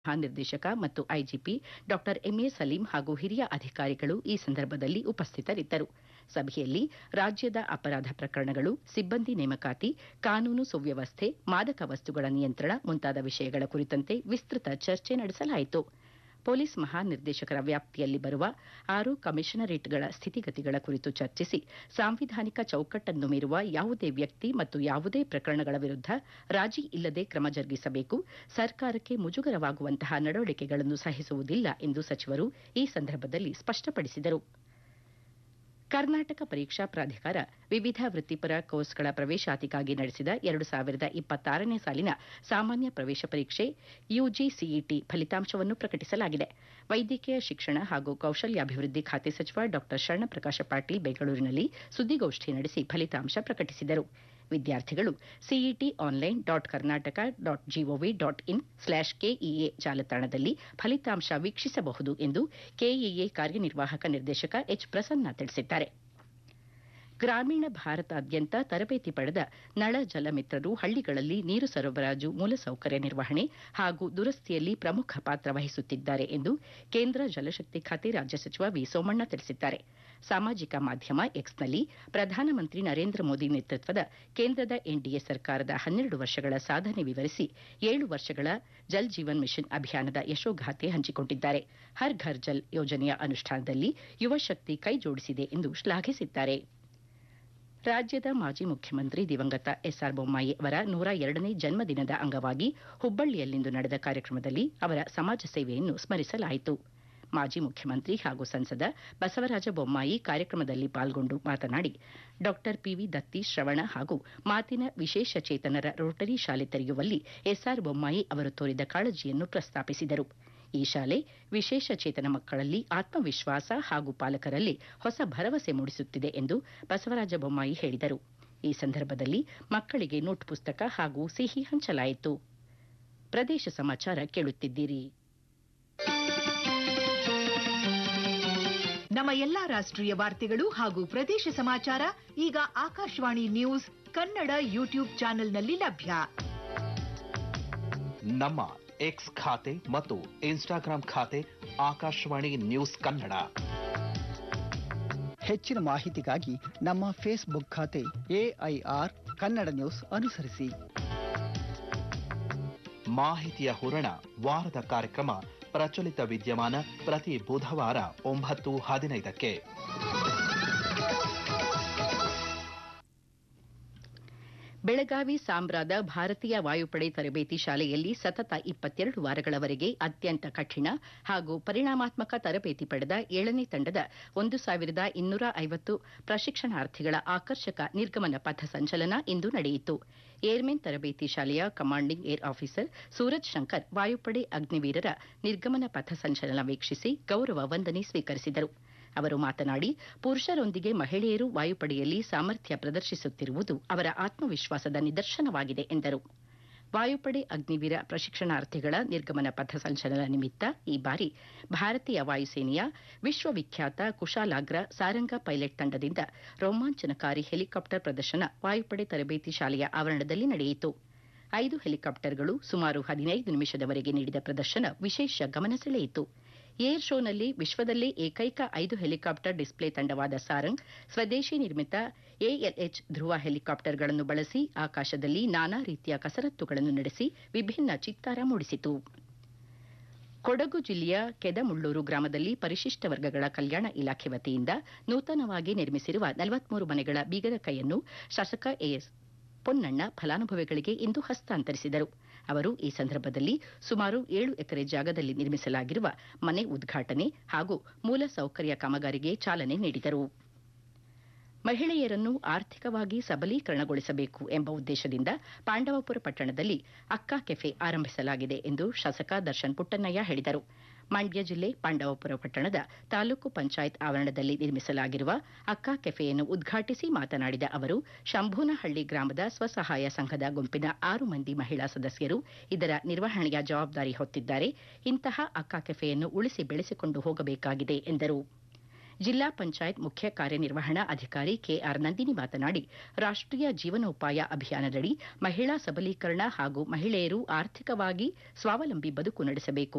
ಮಹಾನಿರ್ದೇಶಕ ಮತ್ತು ಐಜಿಪಿ ಡಾ ಎಂಎ ಸಲೀಂ ಹಾಗೂ ಹಿರಿಯ ಅಧಿಕಾರಿಗಳು ಈ ಸಂದರ್ಭದಲ್ಲಿ ಉಪಸ್ಥಿತರಿದ್ದರು ಸಭೆಯಲ್ಲಿ ರಾಜ್ಯದ ಅಪರಾಧ ಪ್ರಕರಣಗಳು ಸಿಬ್ಬಂದಿ ನೇಮಕಾತಿ ಕಾನೂನು ಸುವ್ಯವಸ್ಥೆ ಮಾದಕ ವಸ್ತುಗಳ ನಿಯಂತ್ರಣ ಮುಂತಾದ ವಿಷಯಗಳ ಕುರಿತಂತೆ ವಿಸ್ತೃತ ಚರ್ಚೆ ನಡೆಸಲಾಯಿತು ಪೊಲೀಸ್ ಮಹಾನಿರ್ದೇಶಕರ ವ್ಯಾಪ್ತಿಯಲ್ಲಿ ಬರುವ ಆರು ಕಮಿಷನರೇಟ್ಗಳ ಸ್ಥಿತಿಗತಿಗಳ ಕುರಿತು ಚರ್ಚಿಸಿ ಸಾಂವಿಧಾನಿಕ ಚೌಕಟ್ಟನ್ನು ಮೀರುವ ಯಾವುದೇ ವ್ಯಕ್ತಿ ಮತ್ತು ಯಾವುದೇ ಪ್ರಕರಣಗಳ ವಿರುದ್ಧ ರಾಜಿ ಇಲ್ಲದೆ ಕ್ರಮ ಜರುಗಿಸಬೇಕು ಸರ್ಕಾರಕ್ಕೆ ಮುಜುಗರವಾಗುವಂತಹ ನಡವಳಿಕೆಗಳನ್ನು ಸಹಿಸುವುದಿಲ್ಲ ಎಂದು ಸಚಿವರು ಈ ಸಂದರ್ಭದಲ್ಲಿ ಸ್ಪಷ್ಟಪಡಿಸಿದರು ಕರ್ನಾಟಕ ಪರೀಕ್ಷಾ ಪ್ರಾಧಿಕಾರ ವಿವಿಧ ವೃತ್ತಿಪರ ಕೋರ್ಸ್ಗಳ ಪ್ರವೇಶಾತಿಗಾಗಿ ನಡೆಸಿದ ಎರಡು ಸಾವಿರದ ಇಪ್ಪತ್ತಾರನೇ ಸಾಲಿನ ಸಾಮಾನ್ಯ ಪ್ರವೇಶ ಪರೀಕ್ಷೆ ಯುಜಿಸಿಇಟಿ ಫಲಿತಾಂಶವನ್ನು ಪ್ರಕಟಿಸಲಾಗಿದೆ ವೈದ್ಯಕೀಯ ಶಿಕ್ಷಣ ಹಾಗೂ ಕೌಶಲ್ಯಾಭಿವೃದ್ಧಿ ಖಾತೆ ಸಚಿವ ಡಾ ಶರಣಪ್ರಕಾಶ ಪಾಟೀಲ್ ಬೆಂಗಳೂರಿನಲ್ಲಿ ಸುದ್ದಿಗೋಷ್ಠಿ ನಡೆಸಿ ಫಲಿತಾಂಶ ಪ್ರಕಟಿಸಿದರು ವಿದ್ಯಾರ್ಥಿಗಳು CET online dot Karnataka dot GOV dot in slash KEA ಜಾಲತಾಣದಲ್ಲಿ ಫಲಿತಾಂಶ ವೀಕ್ಷಿಸಬಹುದು ಎಂದು ಕೆಇಎ ಕಾರ್ಯನಿರ್ವಾಹಕ ನಿರ್ದೇಶಕ ಎಚ್ ಪ್ರಸನ್ನ ತಿಳಿಸಿದ್ದಾರೆ ಗ್ರಾಮೀಣ ಭಾರತಾದ್ಯಂತ ತರಬೇತಿ ಪಡೆದ ನಳ ಜಲಮಿತ್ರರು ಹಳ್ಳಿಗಳಲ್ಲಿ ನೀರು ಸರಬರಾಜು ಮೂಲಸೌಕರ್ಯ ನಿರ್ವಹಣೆ ಹಾಗೂ ದುರಸ್ತಿಯಲ್ಲಿ ಪ್ರಮುಖ ಪಾತ್ರ ವಹಿಸುತ್ತಿದ್ದಾರೆ ಎಂದು ಕೇಂದ್ರ ಜಲಶಕ್ತಿ ಖಾತೆ ರಾಜ್ಯ ಸಚಿವ ವಿ ಸೋಮಣ್ಣ ತಿಳಿಸಿದ್ದಾರೆ ಸಾಮಾಜಿಕ ಮಾಧ್ಯಮ ಎಕ್ಸ್ನಲ್ಲಿ ಪ್ರಧಾನಮಂತ್ರಿ ನರೇಂದ್ರ ಮೋದಿ ನೇತೃತ್ವದ ಕೇಂದ್ರದ ಎನ್ಡಿಎ ಸರ್ಕಾರದ ಹನ್ನೆರಡು ವರ್ಷಗಳ ಸಾಧನೆ ವಿವರಿಸಿ ಏಳು ವರ್ಷಗಳ ಜಲ್ ಜೀವನ್ ಮಿಷನ್ ಅಭಿಯಾನದ ಯಶೋಗಾಥೆ ಹಂಚಿಕೊಂಡಿದ್ದಾರೆ ಹರ್ ಘರ್ ಜಲ್ ಯೋಜನೆಯ ಅನುಷ್ಠಾನದಲ್ಲಿ ಯುವಶಕ್ತಿ ಕೈ ಜೋಡಿಸಿದೆ ಎಂದು ಶ್ಲಾಘಿಸಿದ್ದಾರೆ ರಾಜ್ಯದ ಮಾಜಿ ಮುಖ್ಯಮಂತ್ರಿ ದಿವಂಗತ ಎಸ್ಆರ್ ಬೊಮ್ಮಾಯಿ ಅವರ ನೂರ ಎರಡನೇ ಜನ್ಮದಿನದ ಅಂಗವಾಗಿ ಹುಬ್ಬಳ್ಳಿಯಲ್ಲಿಂದು ನಡೆದ ಕಾರ್ಯಕ್ರಮದಲ್ಲಿ ಅವರ ಸಮಾಜ ಸೇವೆಯನ್ನು ಸ್ಮರಿಸಲಾಯಿತು ಮಾಜಿ ಮುಖ್ಯಮಂತ್ರಿ ಹಾಗೂ ಸಂಸದ ಬಸವರಾಜ ಬೊಮ್ಮಾಯಿ ಕಾರ್ಯಕ್ರಮದಲ್ಲಿ ಪಾಲ್ಗೊಂಡು ಮಾತನಾಡಿ ಡಾ ಪಿವಿ ದತ್ತಿ ಶ್ರವಣ ಹಾಗೂ ಮಾತಿನ ವಿಶೇಷ ಚೇತನರ ರೋಟರಿ ಶಾಲೆ ತೆರೆಯುವಲ್ಲಿ ಎಸ್ಆರ್ ಬೊಮ್ಮಾಯಿ ಅವರು ತೋರಿದ ಕಾಳಜಿಯನ್ನು ಪ್ರಸ್ತಾಪಿಸಿದರು ಈ ಶಾಲೆ ವಿಶೇಷ ಚೇತನ ಮಕ್ಕಳಲ್ಲಿ ಆತ್ಮವಿಶ್ವಾಸ ಹಾಗೂ ಪಾಲಕರಲ್ಲಿ ಹೊಸ ಭರವಸೆ ಮೂಡಿಸುತ್ತಿದೆ ಎಂದು ಬಸವರಾಜ ಬೊಮ್ಮಾಯಿ ಹೇಳಿದರು ಈ ಸಂದರ್ಭದಲ್ಲಿ ಮಕ್ಕಳಿಗೆ ನೋಟ್ ಪುಸ್ತಕ ಹಾಗೂ ಸಿಹಿ ಹಂಚಲಾಯಿತು ಪ್ರದೇಶ ಸಮಾಚಾರ ಕೇಳುತ್ತಿದ್ದೀರಿ ನಮ್ಮ ಎಲ್ಲಾ ರಾಷ್ಟ್ರೀಯ ವಾರ್ತೆಗಳು ಹಾಗೂ ಪ್ರದೇಶ ಸಮಾಚಾರ ಈಗ ಆಕಾಶವಾಣಿ ನ್ಯೂಸ್ ಕನ್ನಡ ಯೂಟ್ಯೂಬ್ ಚಾನೆಲ್ನಲ್ಲಿ ಲಭ್ಯ ನಮ್ಮ ಎಕ್ಸ್ ಖಾತೆ ಮತ್ತು ಇನ್ಸ್ಟಾಗ್ರಾಂ ಖಾತೆ ಆಕಾಶವಾಣಿ ನ್ಯೂಸ್ ಕನ್ನಡ ಹೆಚ್ಚಿನ ಮಾಹಿತಿಗಾಗಿ ನಮ್ಮ ಫೇಸ್ಬುಕ್ ಖಾತೆ ಎಐಆರ್ ಕನ್ನಡ ನ್ಯೂಸ್ ಅನುಸರಿಸಿ ಮಾಹಿತಿಯ ಹೂರಣ ವಾರದ ಕಾರ್ಯಕ್ರಮ ಪ್ರಚಲಿತ ವಿದ್ಯಮಾನ ಪ್ರತಿ ಬುಧವಾರ ಒಂಬತ್ತು ಹದಿನೈದಕ್ಕೆ ಬೆಳಗಾವಿ ಸಾಂಬ್ರಾದ ಭಾರತೀಯ ವಾಯುಪಡೆ ತರಬೇತಿ ಶಾಲೆಯಲ್ಲಿ ಸತತ ಇಪ್ಪತ್ತೆರಡು ವಾರಗಳವರೆಗೆ ಅತ್ಯಂತ ಕಠಿಣ ಹಾಗೂ ಪರಿಣಾಮಾತ್ಮಕ ತರಬೇತಿ ಪಡೆದ ಏಳನೇ ತಂಡದ ಒಂದು ಸಾವಿರದ ಇನ್ನೂರ ಐವತ್ತು ಪ್ರಶಿಕ್ಷಣಾರ್ಥಿಗಳ ಆಕರ್ಷಕ ನಿರ್ಗಮನ ಪಥ ಸಂಚಲನ ಇಂದು ನಡೆಯಿತು ಏರ್ಮೆನ್ ತರಬೇತಿ ಶಾಲೆಯ commanding air officer Suraj Shankar ವಾಯುಪಡೆ ಅಗ್ನಿವೀರರ ನಿರ್ಗಮನ ಪಥ ಸಂಚಲನ ವೀಕ್ಷಿಸಿ ಗೌರವ ವಂದನೆ ಸ್ವೀಕರಿಸಿದರು ಅವರು ಮಾತನಾಡಿ ಪುರುಷರೊಂದಿಗೆ ಮಹಿಳೆಯರು ವಾಯುಪಡೆಯಲ್ಲಿ ಸಾಮರ್ಥ್ಯ ಪ್ರದರ್ಶಿಸುತ್ತಿರುವುದು ಅವರ ಆತ್ಮವಿಶ್ವಾಸದ ನಿದರ್ಶನವಾಗಿದೆ ಎಂದರು ವಾಯುಪಡೆ ಅಗ್ನಿವೀರ ಪ್ರಶಿಕ್ಷಣಾರ್ಥಿಗಳ ನಿರ್ಗಮನ ಪಥ ಸಂಚಲನ ನಿಮಿತ್ತ ಈ ಬಾರಿ ಭಾರತೀಯ ವಾಯುಸೇನೆಯ ವಿಶ್ವವಿಖ್ಯಾತ ಕುಶಾಲಾಗ್ರ ಸಾರಂಗ ಪೈಲಟ್ ತಂಡದಿಂದ ರೋಮಾಂಚನಕಾರಿ ಹೆಲಿಕಾಪ್ಟರ್ ಪ್ರದರ್ಶನ ವಾಯುಪಡೆ ತರಬೇತಿ ಶಾಲೆಯ ಆವರಣದಲ್ಲಿ ನಡೆಯಿತು ಐದು ಹೆಲಿಕಾಪ್ಟರ್ಗಳು ಸುಮಾರು ಹದಿನೈದು ನಿಮಿಷದವರೆಗೆ ನೀಡಿದ ಪ್ರದರ್ಶನ ವಿಶೇಷ ಗಮನ ಸೆಳೆಯಿತು ಏರ್ ಶೋನಲ್ಲಿ ವಿಶ್ವದಲ್ಲೇ ಏಕೈಕ ಐದು ಹೆಲಿಕಾಪ್ಟರ್ ಡಿಸ್ಪ್ಲೇ ತಂಡವಾದ ಸಾರಂಗ್ ಸ್ವದೇಶಿ ನಿರ್ಮಿತ ಎಎಲ್ಎಚ್ ಧ್ರುವ ಹೆಲಿಕಾಪ್ಟರ್ಗಳನ್ನು ಬಳಸಿ ಆಕಾಶದಲ್ಲಿ ನಾನಾ ರೀತಿಯ ಕಸರತ್ತುಗಳನ್ನು ನಡೆಸಿ ವಿಭಿನ್ನ ಚಿತ್ತಾರ ಮೂಡಿಸಿತು ಕೊಡಗು ಜಿಲ್ಲೆಯ ಕೆದಮುಳ್ಳೂರು ಗ್ರಾಮದಲ್ಲಿ ಪರಿಶಿಷ್ಟ ವರ್ಗಗಳ ಕಲ್ಯಾಣ ಇಲಾಖೆ ವತಿಯಿಂದ ನೂತನವಾಗಿ ನಿರ್ಮಿಸಿರುವ ನಲವತ್ಮೂರು ಮನೆಗಳ ಬೀಗದ ಕೈಯನ್ನು ಶಾಸಕ ಎಎಸ್ ಪೊನ್ನಣ್ಣ ಫಲಾನುಭವಿಗಳಿಗೆ ಇಂದು ಹಸ್ತಾಂತರಿಸಿದರು ಅವರು ಈ ಸಂದರ್ಭದಲ್ಲಿ ಸುಮಾರು ಏಳು ಎಕರೆ ಜಾಗದಲ್ಲಿ ನಿರ್ಮಿಸಲಾಗಿರುವ ಮನೆ ಉದ್ಘಾಟನೆ ಹಾಗೂ ಮೂಲ ಸೌಕರ್ಯ ಕಾಮಗಾರಿಗೆ ಚಾಲನೆ ನೀಡಿದರು ಮಹಿಳೆಯರನ್ನು ಆರ್ಥಿಕವಾಗಿ ಸಬಲೀಕರಣಗೊಳಿಸಬೇಕು ಎಂಬ ಉದ್ದೇಶದಿಂದ ಪಾಂಡವಪುರ ಪಟ್ಟಣದಲ್ಲಿ ಅಕ್ಕಾ ಕೆಫೆ ಆರಂಭಿಸಲಾಗಿದೆ ಎಂದು ಶಾಸಕ ದರ್ಶನ್ ಪುಟ್ಟಣ್ಣಯ್ಯ ಹೇಳಿದರು ಮಂಡ್ಯ ಜಿಲ್ಲೆ ಪಾಂಡವಪುರ ಪಟ್ಟಣದ ತಾಲೂಕು ಪಂಚಾಯತ್ ಆವರಣದಲ್ಲಿ ನಿರ್ಮಿಸಲಾಗಿರುವ ಅಕ್ಕಾ ಕೆಫೆಯನ್ನು ಉದ್ಘಾಟಿಸಿ ಮಾತನಾಡಿದ ಅವರು ಶಂಭೂನಹಳ್ಳಿ ಗ್ರಾಮದ ಸ್ವಸಹಾಯ ಸಂಘದ ಗುಂಪಿನ ಆರು ಮಂದಿ ಮಹಿಳಾ ಸದಸ್ಯರು ಇದರ ನಿರ್ವಹಣೆಯ ಜವಾಬ್ದಾರಿ ಹೊತ್ತಿದ್ದಾರೆ ಇಂತಹ ಅಕ್ಕಾ ಕೆಫೆಯನ್ನು ಉಳಿಸಿ ಬೆಳೆಸಿಕೊಂಡು ಹೋಗಬೇಕಾಗಿದೆ ಎಂದರು ಜಿಲ್ಲಾ ಪಂಚಾಯತ್ ಮುಖ್ಯ ಕಾರ್ಯನಿರ್ವಹಣಾ ಅಧಿಕಾರಿ ಕೆಆರ್ ನಂದಿನಿ ಮಾತನಾಡಿ ರಾಷ್ಟೀಯ ಜೀವನೋಪಾಯ ಅಭಿಯಾನದಡಿ ಮಹಿಳಾ ಸಬಲೀಕರಣ ಹಾಗೂ ಮಹಿಳೆಯರು ಆರ್ಥಿಕವಾಗಿ ಸ್ವಾವಲಂಬಿ ಬದುಕು ನಡೆಸಬೇಕು